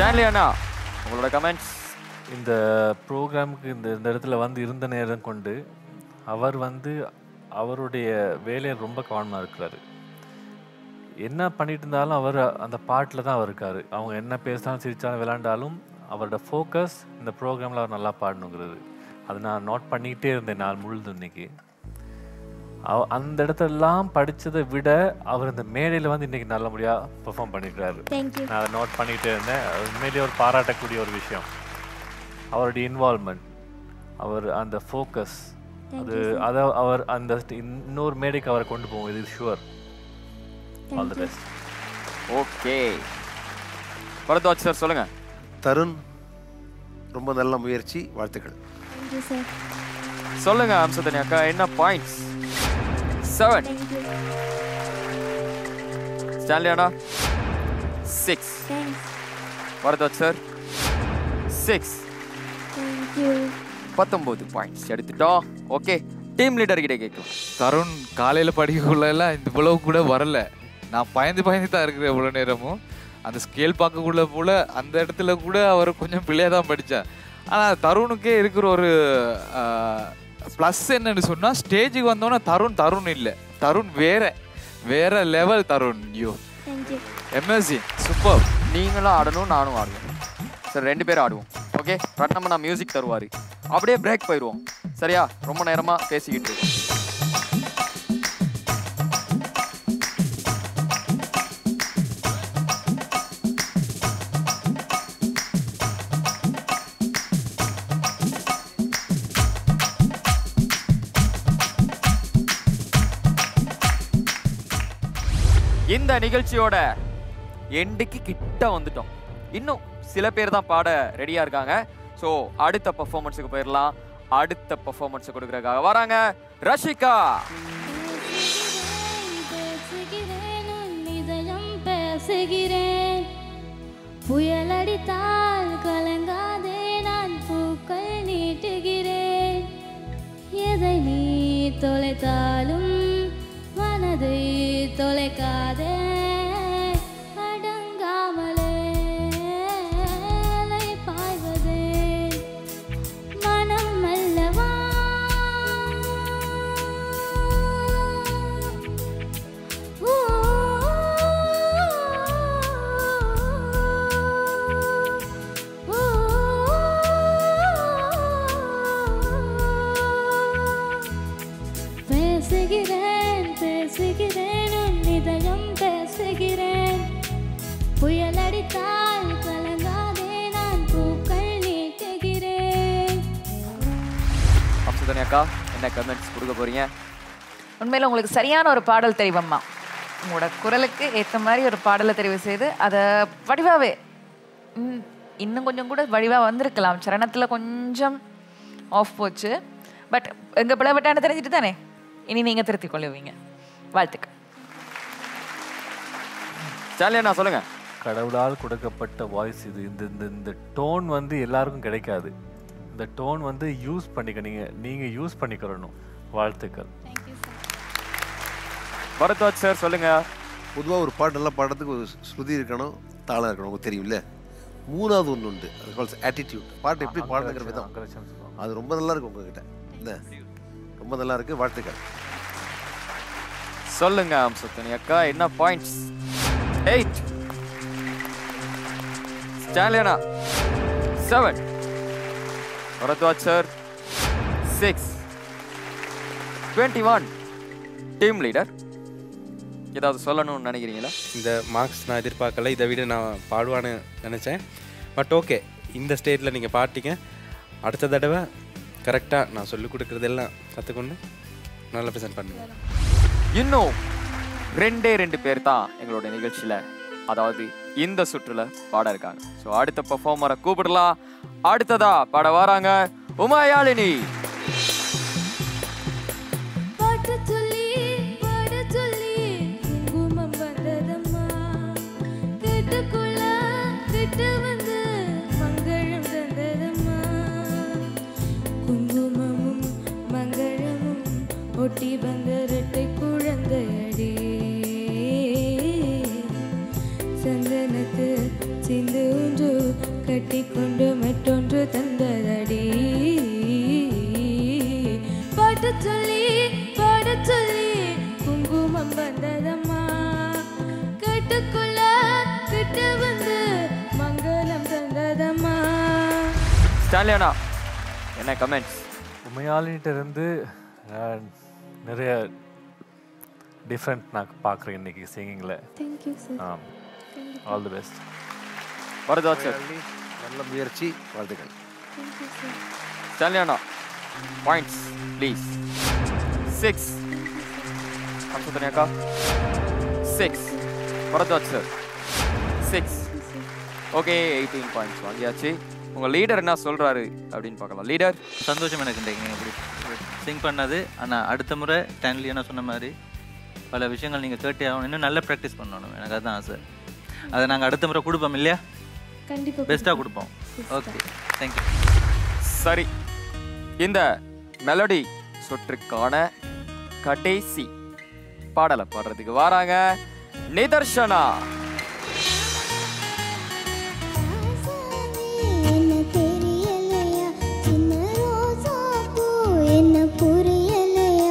ஸ்டான்லி அண்ணா உங்களோட கமெண்ட்ஸ் இந்த ப்ரோக்ராமுக்கு இந்த இந்த இடத்துல வந்து இருந்த நேரம் கொண்டு அவர் வந்து அவருடைய வேலையை ரொம்ப கவனமாக இருக்கிறாரு என்ன பண்ணிட்டு இருந்தாலும் அவர் அந்த பாட்டில் தான் அவர் இருக்காரு அவங்க என்ன பேசினாலும் சிரிச்சாலும் விளாண்டாலும் அவரோட ஃபோக்கஸ் இந்த ப்ரோக்ராமில் அவர் நல்லா பாடணுங்கிறது அதை நான் நோட் பண்ணிக்கிட்டே இருந்தேன் நாள் முழுது இன்னைக்கு அவ அந்த இடத்தெல்லாம் படிச்சதை விட அவர் இந்த மேடையில் வந்து இன்னைக்கு நல்லபடியாக பெர்ஃபார்ம் பண்ணியிருக்காரு தேங்க்யூ நான் அதை நோட் பண்ணிக்கிட்டே இருந்தேன் அது உண்மையிலேயே ஒரு பாராட்டக்கூடிய ஒரு விஷயம் அவருடைய இன்வால்மெண்ட் அவர் அந்த ஃபோக்கஸ் அது அதை அவர் அந்த இன்னொரு மேடைக்கு அவரை கொண்டு போகும் இது sure all the best okay Bharadwaj sir சொல்லுங்க தருண் ரொம்ப நல்ல முயற்சி வாழ்த்துக்கள் தேங்க்யூ சார் சொல்லுங்க அம்சத்தனி அக்கா என்ன பாயிண்ட்ஸ் செவன் தேங்க்யூ ஸ்டான்லி அண்ணா six thanks Bharadwaj sir six thank you பத்தொன்பது பாயிண்ட்ஸ் எடுத்துட்டோம் ஓகே டீம் லீடர் கிட்ட கேட்கலாம் தருண் காலையில் படிக்கக்குள்ளெல்லாம் இந்த இவ்வளவு கூட வரல நான் பயந்து பயந்து தான் இருக்கிறேன் இவ்வளோ நேரமும் அந்த ஸ்கேல் பார்க்கக்குள்ள போல அந்த இடத்துல கூட அவர் கொஞ்சம் பிள்ளையாக தான் படித்தார் ஆனால் தருணுக்கே இருக்கிற ஒரு ப்ளஸ் என்னன்னு சொன்னால் ஸ்டேஜுக்கு வந்தோன்னே தருண் தருண் இல்லை தருண் வேற வேற லெவல் தருண் ஐயோ தேங்க்யூ எம்எஸ்சி சூப்பர் நீங்களும் ஆடணும் நானும் ஆடுவேன் சரி ரெண்டு பேரும் ஆடுவோம் ஓகே ரட்னம்ம மியூசிக் தருவார் அப்படியே பிரேக் போயிடுவோம் சரியா ரொம்ப நேரமா பேசிக்கிட்டு இருக்கோம் இந்த நிகழ்ச்சியோட எண்டுக்கு கிட்ட வந்துட்டோம் இன்னும் சில பேர் தான் பாட ரெடியா இருக்காங்க ஸோ அடுத்த பர்ஃபார்மன்ஸுக்கு போயிடலாம் அடுத்த பர்ஃபார்மன்ஸ் கொடுக்கறதுக்காக வராங்க ரஷிகா பேசுகிறேன் உன் இதயம் பேசுகிறேன் புயலடித்தால் கலங்காதே நான் பூக்கள் நீட்டுகிறேன் எதை நீ தொலைத்தாலும் மனதை தொலைக்காதே அடங்காமலே அலை பாய்வதே மனம் அல்லவா ஊ, ஊ, பேசுகிறேன் பேசுகிறேன் உன் இதயம் பேசுகிறேன் புயல் அடித்தால் கலங்காதே நான் பூக்கள் நீட்டுகிறேன் அம்சதனி அக்கா என்ன கமெண்ட்ஸ் கொடுக்க போறீங்க உண்மையில் உங்களுக்கு சரியான ஒரு பாடல் தெரிவம்மா உங்களோட குரலுக்கு ஏற்ற மாதிரி ஒரு பாடலை தெரிவு செய்து அதை வடிவாவே ம், இன்னும் கொஞ்சம் கூட வடிவாக வந்திருக்கலாம் சரணத்தில் கொஞ்சம் ஆஃப் போச்சு பட் எங்கள் பிளவட்டான தெரிஞ்சுட்டு தானே இனி நீங்கள் திருத்திக் கொள்ளுவீங்க வாழ்த்துக்கள் ஸ்டாலியா நான் சொல்லுங்க கடவுளால் கொடுக்கப்பட்ட வாய்ஸ் இது இந்த இந்த இந்த டோன் வந்து எல்லாருக்கும் கிடைக்காது இந்த டோன் வந்து யூஸ் பண்ணிக்க நீங்க நீங்க யூஸ் பண்ணிக்கிறணும் வாழ்த்துக்கள் பரத்வாஜ் சார் சொல்லுங்க பொதுவாக ஒரு பாட்டு நல்லா பாடுறதுக்கு ஒரு ஸ்ருதி இருக்கணும் தாளம் இருக்கணும் உங்களுக்கு தெரியும்ல மூணாவது ஒன்று உண்டு அது கால்ஸ் ஆட்டிடியூட் பாட்டு எப்படி பாடுறதுங்கிற விதம் அங்கலட்சம் சொல்லுவாங்க. அது ரொம்ப நல்லா இருக்கு உங்ககிட்ட என்ன ரொம்ப நல்லா இருக்கு வாழ்த்துக்கள் சொல்லுங்க அம்சத்தனி அக்கா என்ன பாயிண்ட்ஸ் எயிட் ஸ்டாலியனா seven Bharadwaj sir six twenty one team leader ஏதாவது சொல்லணும்னு நினைக்கிறீங்களா இந்த மார்க்ஸ் நான் எதிர்பார்க்கல இதை விட நான் பாடுவான்னு நினச்சேன் பட் ஓகே இந்த ஸ்டேட்டில் நீங்கள் பாட்டீங்க அடுத்த தடவை கரெக்டாக நான் சொல்லிக் கொடுக்குறதெல்லாம் கற்றுக்கொண்டு நல்லா ப்ரெசென்ட் பண்ணுவேன் இன்னும் ரெண்டே ரெண்டு பேர் தான் எங்களோட நிகழ்ச்சியில அதாவது இந்த சுற்றுல பாட இருக்காங்க ஸோ அடுத்த பெர்ஃபார்மரை கூப்பிடலாம் அடுத்ததா பாட வராங்க உமாயாலினி பாட்டு சொல்லி பாட சொல்லி குங்குமம் வந்ததம்மா கேட்டுக்குள்ள கிட்ட வந்து மங்களம் தந்ததம்மா குங்குமமும் மங்களமும் ஒட்டி வந்த இரட்டை குழந்தையடி சந்தனத்து சிந்து ஒன்று ஸ்டான்லியானா என்ன கமெண்ட்ஸ் உமையாளிகிட்ட இருந்து அஹ், நிறைய டிஃப்ரெண்ட் நான் பார்க்குறேன் இன்னைக்கு சிங்கிங்கில் தேங்க்யூ சார் ஆம் all the best Bharadwaj sir நல்ல முயற்சி வாழ்த்துக்கள் தேங்க்யூ சார் ஸ்டான்லியானா பாயிண்ட்ஸ் ப்ளீஸ் சிக்ஸ் அம்சத்தனியாக்கா six Bharadwaj sir six okay eighteen points வாங்கியாச்சு உங்கள் லீடர் என்ன சொல்கிறாரு அப்படின்னு பார்க்கலாம் லீடர் சந்தோஷம் எனக்கு இன்றைக்கு நீங்கள் இப்படி சிங் பண்ணது ஆனால் அடுத்த முறை டென்லி என்ன சொன்ன மாதிரி பல விஷயங்கள் நீங்கள் கேட்டே ஆகணும் இன்னும் நல்ல ப்ராக்டிஸ் பண்ணணும் எனக்கு அதுதான் ஆசை அதை நாங்கள் அடுத்த முறை கொடுப்போம் இல்லையா கண்டிப்பா பெஸ்ட்டாக கொடுப்போம் ஓகே தேங்க்யூ சரி இந்த மெலடி சுற்றுக்கான கடைசி பாடலை பாடுறதுக்கு வராங்க நிதர்ஷனா என்ன தெரியலையா சின்ன ரோசா பூ என்ன புரியலையா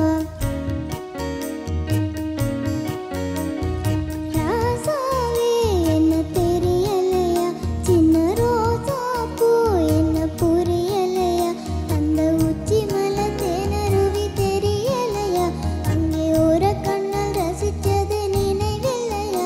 ராசாவே என்ன தெரியலையா சின்ன ரோசா பூ என்ன புரியலையா அந்த உச்சி மலை தேனருவி தெரியலையா அங்கே ஒரு கண்ணல் ரசிச்சது நினைவில்லையா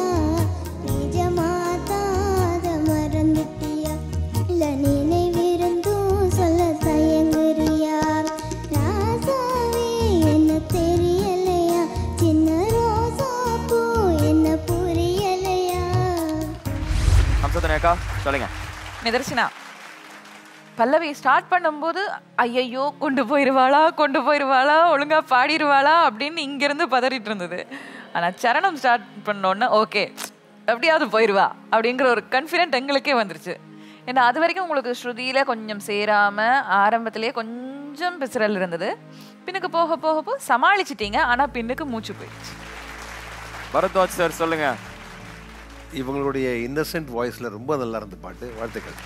நிஜமாதாத மறந்துட்டியா இல்ல நினைவிருந்தும் சொல்ல தயங்குறியா ராசாவே என்ன தெரியலையா சின்ன ரோசா பூ என்ன புரியலையா அம்சத்தனியாக்கா சொல்லுங்க நிதர்சனா பல்லவி ஸ்டார்ட் பண்ணும்போது ஐயையோ கொண்டு போயிருவாளா கொண்டு போயிருவாளா ஒழுங்கா பாடிடுவாளா அப்படின்னு இங்கிருந்து பதறிட்டு இருந்தது ஆனா சரணம் ஸ்டார்ட் பண்ணோன்னே ஓகே எப்படியாவது போயிருவா அப்படிங்கிற ஒரு கான்ஃபிடென்ட் எங்களுக்கே வந்துருச்சு ஏன்னா அது வரைக்கும் உங்களுக்கு ஸ்ருதியில கொஞ்சம் சேராம ஆரம்பத்திலேயே கொஞ்சம் பிசுறல் இருந்தது பின்னுக்கு போக போக போக சமாளிச்சிட்டீங்க ஆனா பின்னுக்கு மூச்சு போயிடுச்சு பரத்வாஜ் சார் சொல்லுங்க இவங்களுடைய இன்னசென்ட் வாய்ஸில் ரொம்ப நல்லா இருந்த பாட்டு வாழ்த்துக்கள்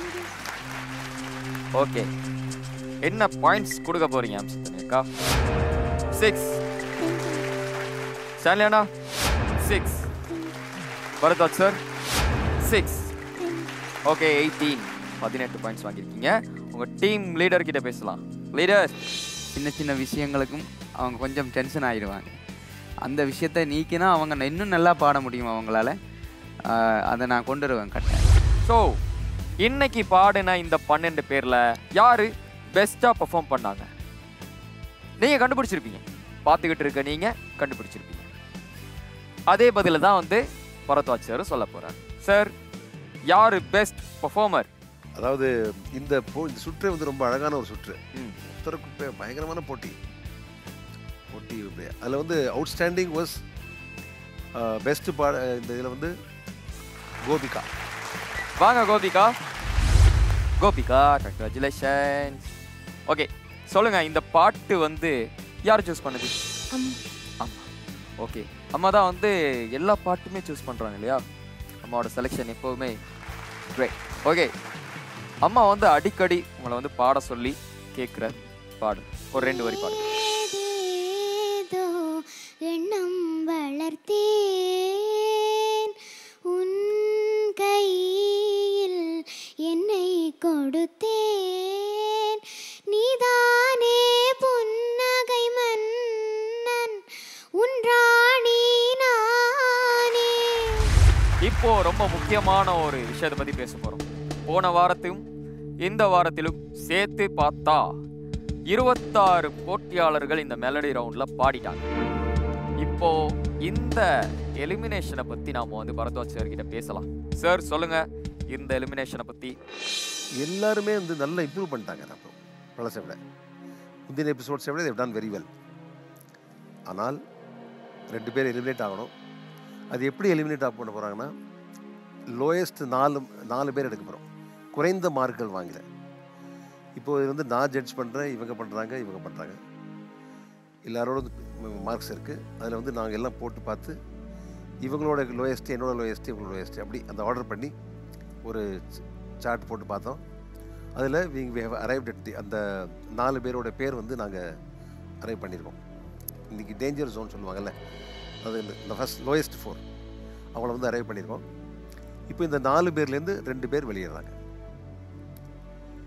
ஓகே என்ன பாயிண்ட்ஸ் கொடுக்க போறீங்க அம்சத்தனியாக்கா சிக்ஸ் ஸ்டான்லியானா six Bharadwaj sir six okay eighteen பதினெட்டு பாயிண்ட்ஸ் வாங்கியிருக்கீங்க உங்க டீம் லீடர் கிட்ட பேசலாம் லீடர் சின்ன சின்ன விஷயங்களுக்கும் அவங்க கொஞ்சம் டென்ஷன் ஆயிடுவாங்க அந்த விஷயத்தை நீக்கினா அவங்க ந- இன்னும் நல்லா பாட முடியும் அவங்களால ஆஹ் அதை நான் கொண்டு வருவேன் கட்டேன் ஸோ இன்னைக்கு பாடின இந்த பன்னெண்டு பேர்ல யாரு பெஸ்டா பெர்ஃபார்ம் பண்ணாங்க நீங்க கண்டுபிடிச்சிருப்பீங்க பார்த்துக்கிட்டு இருக்க நீங்க கண்டுபிடிச்சிருப்பீங்க அதே பதில தான் வந்து பரத்வாஜ் சார் சொல்ல போறார் சார் யாரு பெஸ்ட் பெர்ஃபார்மர் அதாவது இந்த போ இந்த சுற்று வந்து ரொம்ப அழகான ஒரு சுற்று ம். உத்தரக்கு பே- பயங்கரமான போட்டி போட்டி அதில் வந்து அவுட்ஸ்டாண்டிங் வாஸ் பெஸ்ட் பாட இந்த இதில் வந்து கோபிகா வாங்க கோபிகா கோபிகா கங்க்ராச்சுலேஷன்ஸ் ஓகே சொல்லுங்க இந்த பாட்டு வந்து யார் சூஸ் பண்ணது அம்மா ஓகே அம்மா தான் வந்து எல்லா பாட்டுமே சூஸ் பண்றாங்க இல்லையா அம்மாவோட செலெக்ஷன் எப்போவுமே கிரேட் ஓகே அம்மா வந்து அடிக்கடி உங்களை வந்து பாட சொல்லி கேட்குற பாடு ஒரு ரெண்டு வரி பாடு ஏதேதோ எண்ணம் வளர்த்தேன் உன் கையில் என்னை கொடுத்தேன் நீதானே புன்னகை மன்னன் உன் ராணி நானே இப்போ ரொம்ப முக்கியமான ஒரு விஷயத்தை பத்தி பேச போறோம் போன வாரத்தையும் இந்த வாரத்திலும் சேர்த்து பார்த்தா இருபத்தாறு போட்டியாளர்கள் இந்த மெலடி ரவுண்ட்ல பாடிட்டாங்க இப்போ இந்த எலிமினேஷனை பத்தி நாம வந்து பரத்வாஜ் சார் கிட்ட பேசலாம் சார் சொல்லுங்க இந்த எலிமினேஷனை பத்தி எல்லாருமே வந்து நல்லா இம்ப்ரூவ் பண்ணிட்டாங்க அப்புறம் பழசை விட முந்தின எபிசோட்ஸை விட டன் வெரி வெல் ஆனால் ரெண்டு பேர் எலிமினேட் ஆகணும் அது எப்படி எலிமினேட் ஆக பண்ண போகிறாங்கன்னா லோயஸ்ட் நாலு நாலு பேர் எடுக்க போகிறோம் குறைந்த மார்க்குகள் வாங்கல இப்போ இது வந்து நான் ஜட்ஜ் பண்ணுறேன் இவங்க பண்ணுறாங்க இவங்க பண்ணுறாங்க எல்லாரோட மார்க்ஸ் இருக்குது அதில் வந்து நாங்கள் எல்லாம் போட்டு பார்த்து இவங்களோட லோயஸ்ட்டு என்னோட லோயஸ்ட்டு இவங்களோட லோயஸ்ட்டு அப்படி அந்த ஆர்டர் பண்ணி ஒரு சார்ட் போட்டு பார்த்தோம் அதில் wing we have arrived at the அந்த நாலு பேரோட பேர் வந்து நாங்கள் அரைவ் பண்ணியிருக்கோம் இன்றைக்கி டேஞ்சர் ஜோன் சொல்லுவாங்கல்ல அது இந்த ஃபஸ்ட் லோயஸ்ட் ஃபோர் அவங்கள வந்து அரைவ் பண்ணியிருக்கோம் இப்போ இந்த நாலு பேர்லேருந்து ரெண்டு பேர் வெளியேறாங்க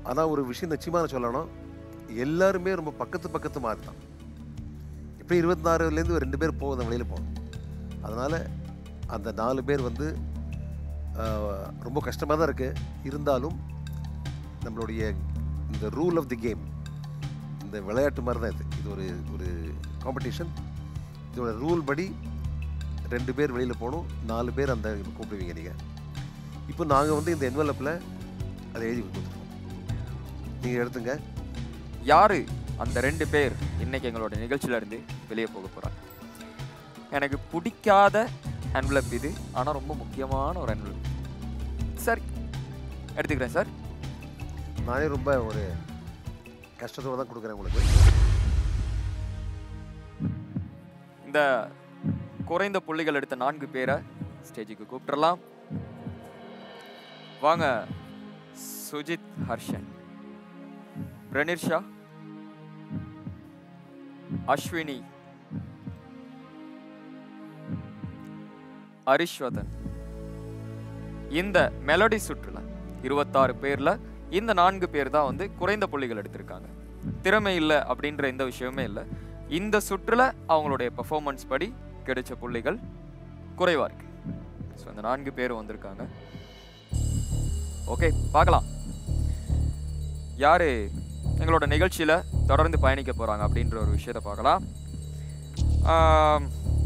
ஆனால் ஒரு விஷயம் நிச்சயமாக நான் சொல்லணும் எல்லாருமே ரொம்ப பக்கத்து பக்கத்து மாதிரி தான் இப்போ இருபத்தாறுலேருந்து ஒரு ரெண்டு பேர் போகுது வெளியில் போகணும் அதனால் அந்த நாலு பேர் வந்து ஆஹ், ரொம்ப கஷ்டமாக தான் இருக்குது இருந்தாலும் நம்மளுடைய இந்த ரூல் ஆஃப் தி கேம் இந்த விளையாட்டு மாதிரி தான் இது இது ஒரு ஒரு காம்படிஷன் இதோட ரூல் படி ரெண்டு பேர் வெளியில் போகணும் நாலு பேர் அந்த கூப்பிடுவீங்க நீங்கள் இப்போ நாங்கள் வந்து இந்த என்வலப்பில் அதை எழுதி கொடுத்துருக்கோம் நீங்கள் எடுத்துங்க யாரு அந்த ரெண்டு பேர் இன்னைக்கு எங்களோட நிகழ்ச்சியில இருந்து வெளியே போக போறாங்க எனக்கு பிடிக்காத என்வலப் இது ஆனா ரொம்ப முக்கியமான ஒரு என்வலப் சரி எடுத்துக்கிறேன் சார் நானே ரொம்ப ஒரு கஷ்டத்தோடு தான் கொடுக்குறேன் உங்களுக்கு இந்த குறைந்த புள்ளிகள் எடுத்த நான்கு பேரை ஸ்டேஜுக்கு கூப்பிட்டுறலாம் வாங்க சுஜித் ஹர்ஷன் பிரனிர்ஷா அஸ்வினி அரிஸ்வதன் இந்த மெலடி சுற்றுல இருபத்தாறு பேர்ல இந்த நான்கு பேர் தான் வந்து குறைந்த புள்ளிகள் எடுத்திருக்காங்க திறமை இல்லை அப்படின்ற எந்த விஷயமே இல்லை இந்த சுற்றுல அவங்களுடைய பெர்ஃபார்மன்ஸ் படி கிடைச்ச புள்ளிகள் குறைவா இருக்கு ஸோ இந்த நான்கு பேர் வந்திருக்காங்க ஓகே பார்க்கலாம் யாரு எங்களோட நிகழ்ச்சியில தொடர்ந்து பயணிக்க போறாங்க அப்படின்ற ஒரு விஷயத்தை பார்க்கலாம் ஆம்,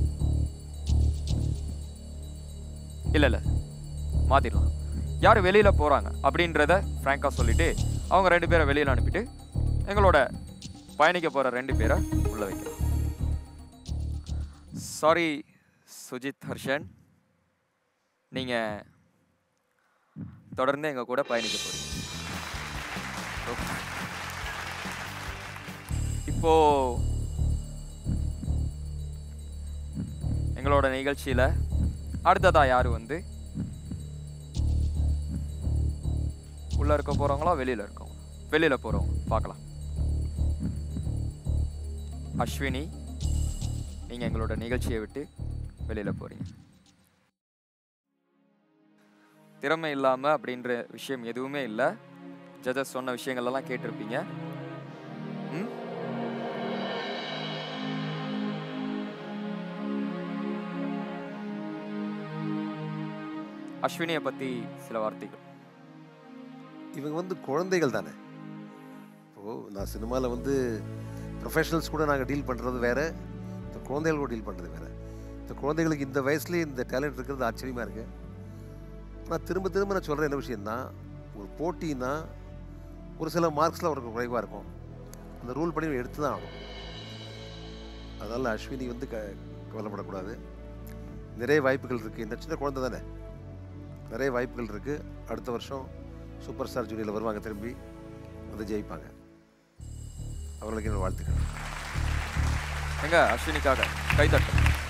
இல்ல இல்ல மாத்திடலாம் யார் வெளியில போறாங்க அப்படின்றத ஃப்ராங்கா சொல்லிட்டு அவங்க ரெண்டு பேரை வெளியில அனுப்பிட்டு எங்களோட பயணிக்க போற ரெண்டு பேரை உள்ள வைக்கலாம் சாரி சுஜித் ஹர்ஷன் நீங்க தொடர்ந்து எங்க கூட பயணிக்க போறீங்க Okay. இப்போ எங்களோட நிகழ்ச்சியில அடுத்ததா யாரு வந்து உள்ள இருக்க போறவங்களா வெளியில இருக்கவங்க வெளியில போறவங்க பார்க்கலாம் அஸ்வினி நீங்க எங்களோட நிகழ்ச்சியை விட்டு வெளியில போறீங்க திறமை இல்லாம அப்படின்ற விஷயம் எதுவுமே இல்லை ஜட்ஜஸ் சொன்ன விஷயங்கள் எல்லாம் கேட்டிருப்பீங்க ம்? அஸ்வினியை பத்தி சில வார்த்தைகள் இவங்க வந்து குழந்தைகள் தானே இப்போது நான் சினிமாவில் வந்து ப்ரொஃபஷனல்ஸ் கூட நாங்கள் டீல் பண்ணுறது வேற இந்த குழந்தைகள் கூட டீல் பண்ணுறது வேற இந்த குழந்தைகளுக்கு இந்த வயசுலேயே இந்த டேலண்ட் இருக்கிறது ஆச்சரியமாக இருக்குது நான் திரும்ப திரும்ப நான் சொல்கிற என்ன விஷயம்னா ஒரு போட்டின்னா ஒரு சில மார்க்ஸில் அவருக்கு குறைவாக இருக்கும் அந்த ரூல் படி எடுத்து தான் ஆகணும் அதனால் அஸ்வினி வந்து க கவலைப்படக்கூடாது நிறைய வாய்ப்புகள் இருக்குது இந்த சின்ன குழந்தை தானே நிறைய வாய்ப்புகள் இருக்குது அடுத்த வருஷம் சூப்பர் ஸ்டார் ஜூனியரில் வருவாங்க திரும்பி வந்து ஜெயிப்பாங்க அவர்களுக்கு என்னோட வாழ்த்துக்கள் எங்க அஸ்வினிக்காக கைதட்டு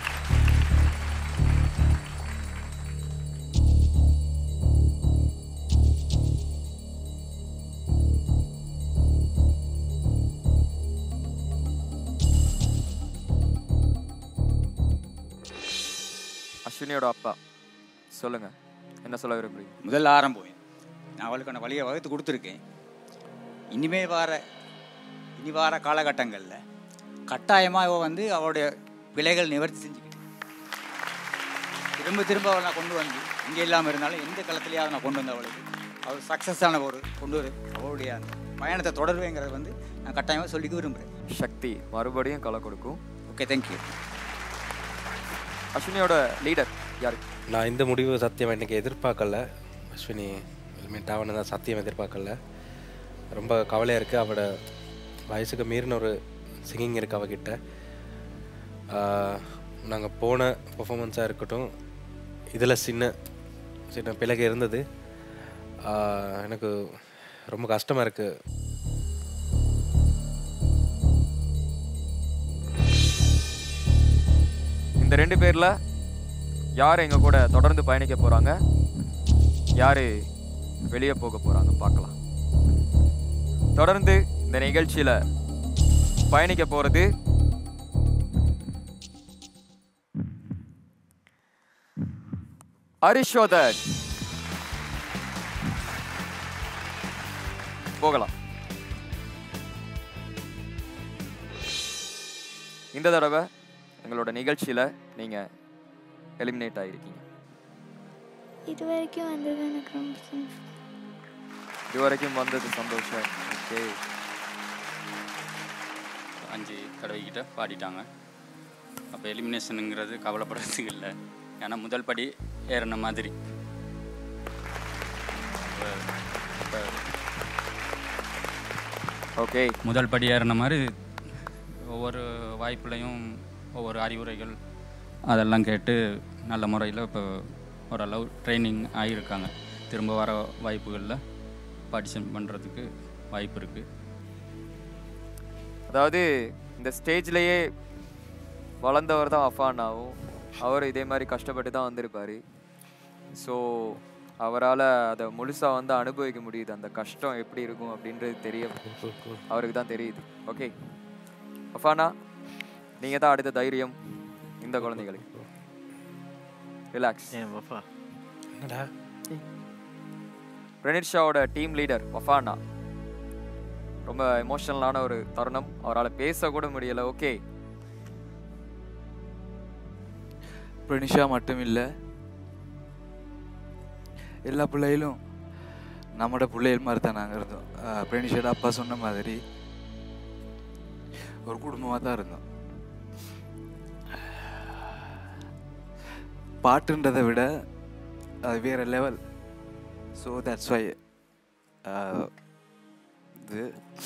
அஸ்வினியோட அப்பா சொல்லுங்க என்ன சொல்ல விரும்புறீங்க முதல்ல ஆரம்பம் நான் அவளுக்கான வழியை வகுத்து கொடுத்துருக்கேன் இனிமே வார இனி வார காலகட்டங்களில் கட்டாயமாக அவள் வந்து அவளுடைய பிழைகள் நிவர்த்தி செஞ்சுக்கிட்டு திரும்ப திரும்ப அவளை நான் கொண்டு வந்து இங்கே இல்லாமல் இருந்தாலும் எந்த களத்துலையாவது நான் கொண்டு வந்து அவளுக்கு அவள் சக்ஸஸான ஒரு கொண்டு வரு அவளுடைய அந்த பயணத்தை தொடருவேங்கிறத வந்து நான் கட்டாயமாக சொல்லிக்க விரும்புகிறேன் சக்தி மறுபடியும் கலை கொடுக்கும் ஓகே தேங்க்யூ அஸ்வினியோட லீடர் யாரு நான் இந்த முடிவு சத்தியம் எனக்கு எதிர்பார்க்கல அஸ்வினி ஹெல்மெட் ஆவணம் தான் சத்தியம் எதிர்பார்க்கல ரொம்ப கவலையாக இருக்குது அவட வயசுக்கு மீறின ஒரு சிங்கிங் இருக்குது அவகிட்ட நாங்கள் போன பர்ஃபாமன்ஸாக இருக்கட்டும் இதில் சின்ன சின்ன பிளகு இருந்தது ஆஹ் எனக்கு ரொம்ப கஷ்டமாக இருக்குது இந்த ரெண்டு பேர்ல யார் எங்க கூட தொடர்ந்து பயணிக்க போறாங்க யாரு வெளியே போக போறாங்க பார்க்கலாம் தொடர்ந்து இந்த நிகழ்ச்சியில பயணிக்க போறது ஹரிஷோதன் போகலாம் இந்த தடவை எங்களோட நிகழ்ச்சியில நீங்க எலிமினேட் ஆயிருக்கீங்க இது வரைக்கும் வந்தது எனக்கு ரொம்ப சந்தோஷம். இது வரைக்கும் வந்தது சந்தோஷம் ஓகே அஞ்சு தடவைக்கிட்ட பாடிட்டாங்க அப்போ எலிமினேஷனுங்கிறது கவலைப்படுறதுக்கு இல்லை ஏன்னா முதல் படி ஏறின மாதிரி இப்ப- இப்ப ஓகே முதல் படி ஏறின மாதிரி ஒவ்வொரு வாய்ப்புலையும் ஒவ்வொரு அறிவுரைகள் அதெல்லாம் கேட்டு நல்ல முறையில் இப்போ ஓரளவு ட்ரைனிங் ஆகியிருக்காங்க திரும்ப வர வாய்ப்புகளில் பார்ட்டிசிபேட் பண்ணுறதுக்கு வாய்ப்பு இருக்குது அதாவது இந்த ஸ்டேஜ்லயே வளர்ந்தவர் தான் அஃபானாவும் அவர் இதே மாதிரி கஷ்டப்பட்டு தான் வந்திருப்பாரு ஸோ அவரால் அதை முழுசாக வந்து அனுபவிக்க முடியுது அந்த கஷ்டம் எப்படி இருக்கும் அப்படின்றது தெரிய அவருக்கு தான் தெரியுது ஓகே அஃபானா நீங்கள் தான் அடுத்த தைரியம் இந்த குழந்தைகளுக்கு ரிலாக்ஸ் ஏன் வஃபா என்னடா பிரனித் ஷாவோட டீம் லீடர் வஃபானா ரொம்ப எமோஷனலான ஒரு தருணம் அவரால் பேச கூட முடியல ஓகே பிரனிஷா மட்டும் இல்லை எல்லா பிள்ளைகளும் நம்மட பிள்ளைகள் மாதிரி தான் நாங்கள் இருந்தோம் ஆஹ் பிரனிஷோட அப்பா சொன்ன மாதிரி ஒரு குடும்பமாக தான் இருந்தோம் பாட்டுன்றதை விட அது வேற லெவல் ஸோ தட்ஸ் வை இது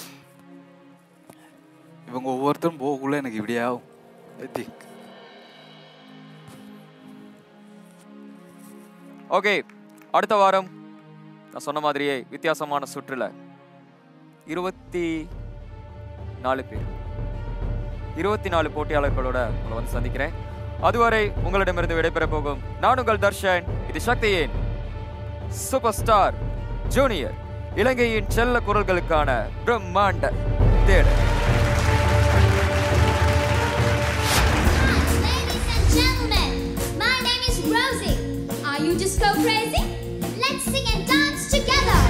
இவங்க ஒவ்வொருத்தரும் போகக்குள்ள எனக்கு இப்படி ஆகும் ஐ திங்க் ஓகே அடுத்த வாரம் நான் சொன்ன மாதிரியே வித்தியாசமான சுற்றுல இருபத்தி நாலு பேர் இருபத்தி நாலு போட்டியாளர்களோட உங்களை வந்து சந்திக்கிறேன் அதுவரை உங்களிடமிருந்து விடைபெற போகும் நான் உங்கள் தர்ஷன் இது சக்தியின் சூப்பர் ஸ்டார் ஜூனியர் இலங்கையின் செல்ல குரல்களுக்கான பிரம்மாண்ட தேடல் Gentlemen, my name is Rosie. Are you disco crazy? Let's sing and dance together.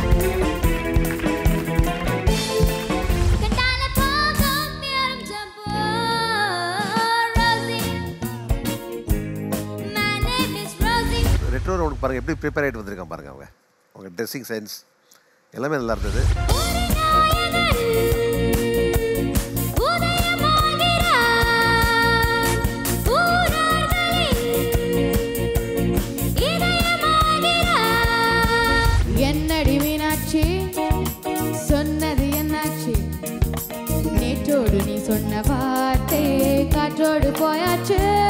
கண்டால போகும் நேரம் jumbo. Rosie. My name is Rosie. Retro ரவுண்டுக்கு பாருங்கள் எப்படி ப்ரிப்பேர் ஆகிட்டு வந்திருக்கான் பாருங்கள் அவங்க அவங்க ட்ரெஸ்ஸிங் சென்ஸ் எல்லாமே நல்லா இருந்தது என்னடி மீனாட்சி சொன்னது என்னாச்சு நேற்றோடு நீ சொன்ன வார்த்தை காற்றோடு போயாச்சு